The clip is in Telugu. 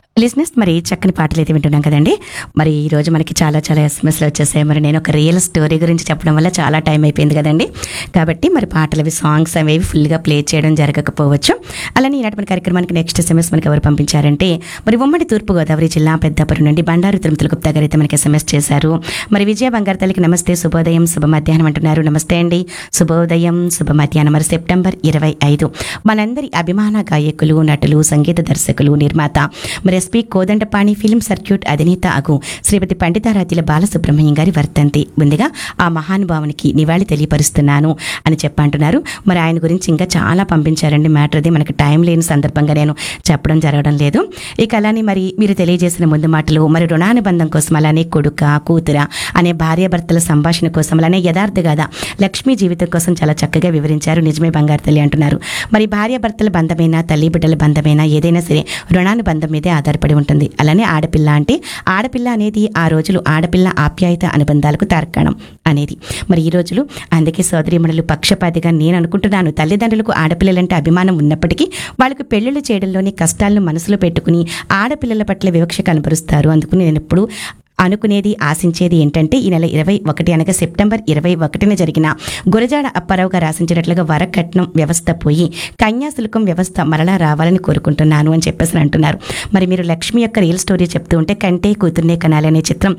లిజినెస్ మరి చక్కని పాటలు అయితే వింటున్నాం కదండి మరి ఈ రోజు మనకి చాలా చాలా ఎస్ఎంఎస్లు వచ్చేసాయి మరి నేను ఒక రియల్ స్టోరీ గురించి చెప్పడం వల్ల చాలా టైం అయిపోయింది కదండి కాబట్టి మరి పాటలు అవి సాంగ్స్ అనేవి ఫుల్గా ప్లే చేయడం జరగకపోవచ్చు అలానే ఈనాటి మన కార్యక్రమానికి నెక్స్ట్ ఎస్ఎంఎస్ మనకి ఎవరు పంపించారంటే మరి ఉమ్మడి తూర్పుగోదావరి జిల్లా పెద్దాపురం నుండి బండారు తిరుమతుల గుప్తా గారు అయితే మనకి ఎస్ఎంఎస్ చేశారు మరి విజయ బంగారు తల్లికి నమస్తే శుభోదయం శుభ మధ్యాహ్నం అంటున్నారు నమస్తే అండి శుభోదయం శుభ మధ్యాహ్నం మరి సెప్టెంబర్ ఇరవై ఐదు మనందరి అభిమాన గాయకులు నటులు సంగీత దర్శకులు నిర్మాత మరి ఎస్పి కోదండపాణి ఫిల్మ్ సర్క్యూట్ అధినేత అగు శ్రీమతి పండితారాధ్యుల బాలసుబ్రహ్మణ్యం గారి వర్తంతి ముందుగా ఆ మహానుభావునికి నివాళి తెలియపరుస్తున్నాను అని చెప్పంటున్నారు మరి ఆయన గురించి ఇంకా చాలా పంపించారండి మ్యాటర్ అది మనకి టైం లేని సందర్భంగా నేను చెప్పడం జరగడం లేదు ఇక అలానే మరి మీరు తెలియజేసిన ముందు మాటలు మరి రుణానుబంధం కోసం అలానే కొడుక కూతుర అనే భార్యాభర్తల సంభాషణ కోసం అలానే యథార్థ గాథ లక్ష్మీ జీవితం కోసం చాలా చక్కగా వివరించారు నిజమే బంగారు తల్లి అంటున్నారు మరి భార్యాభర్తల బంధమైనా తల్లి బిడ్డల బంధమైనా ఏదైనా సరే రుణానుబంధం మీదే ఆధారపడి ఉంటుంది అలానే ఆడపిల్ల అంటే ఆడపిల్ల అనేది ఆ రోజులు ఆడపిల్ల ఆప్యాయత అనుబంధాలకు తార్కాణం అనేది మరి ఈ రోజులు అందుకే సోదరిమణులు పక్షపాతిగా నేను అనుకుంటున్నాను తల్లిదండ్రులకు ఆడపిల్లలంటే అభిమానం ఉన్నప్పటికీ వాళ్ళకు పెళ్లిళ్ళు చేయడంలోని కష్టాలను మనసులో పెట్టుకుని ఆడపిల్లల పట్ల వివక్ష కనబరుస్తారు అందుకు నేను ఎప్పుడు అనుకునేది ఆశించేది ఏంటంటే ఈ నెల ఇరవై ఒకటి అనగా సెప్టెంబర్ ఇరవై ఒకటిన జరిగిన గురజాడ అప్పారావు గారు ఆశించినట్లుగా వరకట్నం వ్యవస్థ పోయి కన్యాశుల్కం వ్యవస్థ మరలా రావాలని కోరుకుంటున్నాను అని చెప్పేసి అంటున్నారు మరి మీరు లక్ష్మి యొక్క రియల్ స్టోరీ చెప్తూ ఉంటే కంటే కూతుర్నే కనాలి అనే చిత్రం